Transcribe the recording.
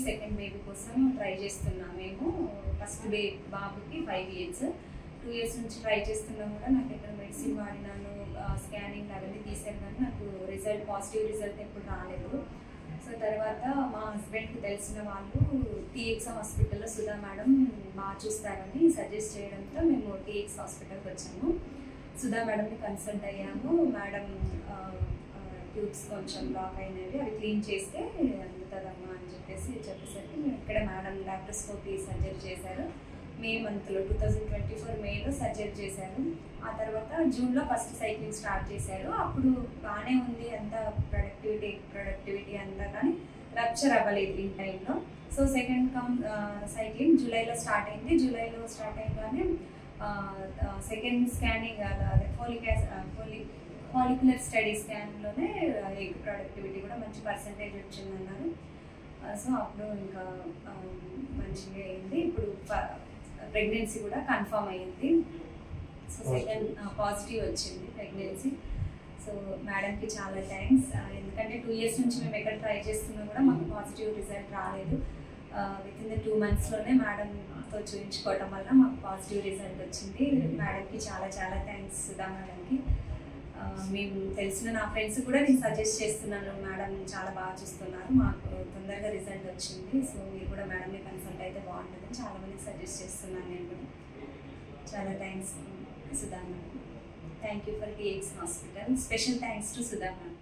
second baby కోసం try చేస్తున్నాం మేము ఫస్ట్ బే బాబుకి ఫైవ్ ఇయర్స్ టూ ఇయర్స్ నుంచి ట్రై చేస్తున్నా కూడా నాకు ఎక్కడ మెడిసిన్ వాడినాను స్కానింగ్ అవన్నీ తీసాను కానీ నాకు రిజల్ట్ పాజిటివ్ రిజల్ట్ ఎప్పుడు రాలేదు సో తర్వాత మా హస్బెండ్కి తెలిసిన వాళ్ళు టీఎక్స్ హాస్పిటల్లో సుధా మేడం బాగా చూస్తారని సజెస్ట్ చేయడంతో మేము టీఎక్స్ హాస్పిటల్కి వచ్చాము సుధా మేడంని కన్సల్ట్ అయ్యాము మేడం ట్యూబ్స్ కొంచెం బ్లాక్ అయినవి అవి క్లీన్ చేస్తే అందుతుందమ్మా అని చెప్పేసి చెప్పేసరికి మేము ఇక్కడ మేడం డాక్టర్స్కోపీ సర్జరీ చేశారు మే మంత్లో టూ థౌజండ్ ట్వంటీ ఫోర్ మేలో సర్జరీ చేశారు ఆ తర్వాత జూన్లో ఫస్ట్ సైక్లింగ్ స్టార్ట్ చేశారు అప్పుడు బాగానే ఉంది అంత ప్రొడక్టివిటీ ప్రొడక్టివిటీ అంతా కానీ రప్చర్ అవ్వలేదు ఈ టైంలో సో సెకండ్ కౌన్ సైక్లింగ్ జూలైలో స్టార్ట్ అయింది జూలైలో స్టార్ట్ అయ్యగానే సెకండ్ స్కానింగ్ అదే ఫోలిక్ ఫోలి ఫాలిక్యులర్ స్టడీ స్కాన్లోనే ఎగ్ ప్రొడక్టివిటీ కూడా మంచి పర్సంటేజ్ వచ్చిందన్నారు సో అప్పుడు ఇంకా ఆ, మంచిగా అయింది ఇప్పుడు ప్రెగ్నెన్సీ కూడా కన్ఫర్మ్ అయ్యింది సో సెకండ్ పాజిటివ్ వచ్చింది ప్రెగ్నెన్సీ సో మేడంకి చాలా థ్యాంక్స్ ఎందుకంటే టూ ఇయర్స్ నుంచి మేము ఎక్కడ ట్రై చేస్తున్నా కూడా మాకు పాజిటివ్ రిజల్ట్ రాలేదు విత్ ఇన్ ద టూ మంత్స్లోనే మేడంతో చూపించుకోవటం వల్ల మాకు పాజిటివ్ రిజల్ట్ వచ్చింది మేడంకి చాలా చాలా థ్యాంక్స్ సుధా మేడంకి ఆ, మేము తెలిసిన నా ఫ్రెండ్స్ కూడా నేను సజెస్ట్ చేస్తున్నాను మేడం చాలా బాగా చూస్తున్నారు మాకు తొందరగా రిజల్ట్ వచ్చింది సో మీరు కూడా మేడంని కన్సల్ట్ అయితే బాగుంటుందని చాలా మందికి సజెస్ట్ చేస్తున్నాను నేను కూడా చాలా thanks Sudha madam thank you for TX hospital special thanks to Sudha madam